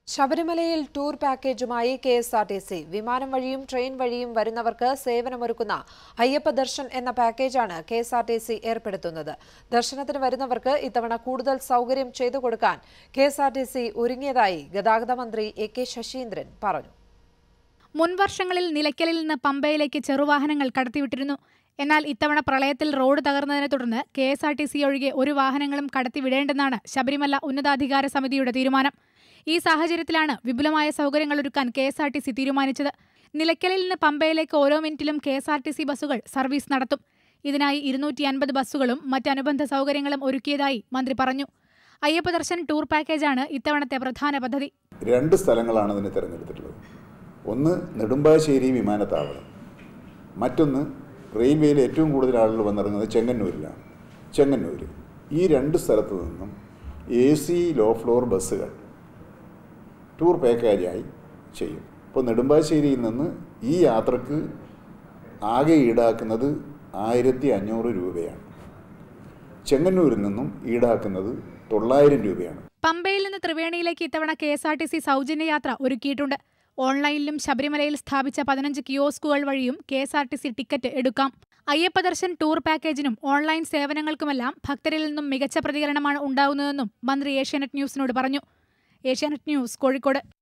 ശബരിമലയിൽ ടൂർ പാക്കേജുമായി K S R T C വിമാനം വഴിയും ട്രെയിൻ വഴിയും വരുന്നവർക്ക് സേവനമൊരുക്കുന്ന അയ്യപ്പ ദർശൻ എന്ന പാക്കേജാണ് K S R T C ഏർപ്പെടുത്തുന്നത് ദർശനത്തിന് വരുന്നവർക്ക് ഇത്തവണ കൂടുതൽ സൗകര്യം ചെയ്തു കൊടുക്കാൻ K S R T C ഒരുങ്ങിയതായി ഗതാഗത മന്ത്രി എ കെ ശശീന്ദ്രൻ പറഞ്ഞു മുൻവർഷങ്ങളിൽ നിലയ്ക്കലിൽ നിന്ന് പമ്പയിലേക്ക് ചെറുവാഹനങ്ങൾ കടത്തിവിട്ടിരുന്നു എന്നാൽ ഇത്തവണ പ്രളയത്തിൽ റോഡ് തകർന്നതിനെ തുടർന്ന് K S R T C ഒഴികെ ഒരു വാഹനങ്ങളും കടത്തിവിടേണ്ടെന്നാണ് ശബരിമല ഉന്നതാധികാര സമിതിയുടെ തീരുമാനം ഈ സാഹചര്യത്തിലാണ് വിപുലമായ സൗകര്യങ്ങളൊരുക്കാൻ K S R T C തീരുമാനിച്ചത് നിലയ്ക്കലിൽ നിന്ന് പമ്പയിലേക്ക് ഓരോ മിനിറ്റിലും K S R T C ബസ്സുകൾ സർവീസ് നടത്തും ഇതിനായി ഇരുന്നൂറ്റി അൻപത് ബസ്സുകളും മറ്റനുബന്ധ സൗകര്യങ്ങളും ഒരുക്കിയതായി മന്ത്രി പറഞ്ഞു അയ്യപ്പ ദർശൻ ടൂർ പാക്കേജാണ് ഇത്തവണത്തെ പ്രധാന പദ്ധതി രണ്ട് സ്ഥലങ്ങളാണ് ഇതിന് തിരഞ്ഞെടുത്തിട്ടുള്ളത് ഒന്ന് നെടുമ്പാശ്ശേരി വിമാനത്താവളം മറ്റൊന്ന് റെയിൽവേയിൽ ഏറ്റവും കൂടുതൽ ആളുകൾ വന്നിറങ്ങുന്നത് ചെങ്ങന്നൂരിലാണ് ചെങ്ങന്നൂർ ഈ രണ്ട് സ്ഥലത്തു നിന്നും എ സി ലോ ഫ്ലോർ ബസ്സുകൾ ടൂർ പാക്കേജായി ചെയ്യും ഇപ്പോൾ നെടുമ്പാശ്ശേരിയിൽ നിന്ന് ഈ യാത്രക്ക് ആകെ ഈടാക്കുന്നത് ആയിരത്തി അഞ്ഞൂറ് രൂപയാണ് ചെങ്ങന്നൂരിൽ നിന്നും ഈടാക്കുന്നത് തൊള്ളായിരം രൂപയാണ് പമ്പയിൽ നിന്ന് ത്രിവേണിയിലേക്ക് ഇത്തവണ K S R T C സൗജന്യ യാത്ര ഒരുക്കിയിട്ടുണ്ട് ഓൺലൈനിലും ശബരിമലയിൽ സ്ഥാപിച്ച പതിനഞ്ച് കിയോസ്കുകൾ വഴിയും K S R T C ticket എടുക്കാം അയ്യപ്പ ദർശൻ ടൂർ പാക്കേജിനും ഓൺലൈൻ സേവനങ്ങൾക്കുമെല്ലാം ഭക്തരിൽ നിന്നും മികച്ച പ്രതികരണമാണ് ഉണ്ടാകുന്നതെന്നും മന്ത്രി ഏഷ്യാനെറ്റ് ന്യൂസിനോട് പറഞ്ഞു ഏഷ്യാനെറ്റ് ന്യൂസ് കോഴിക്കോട്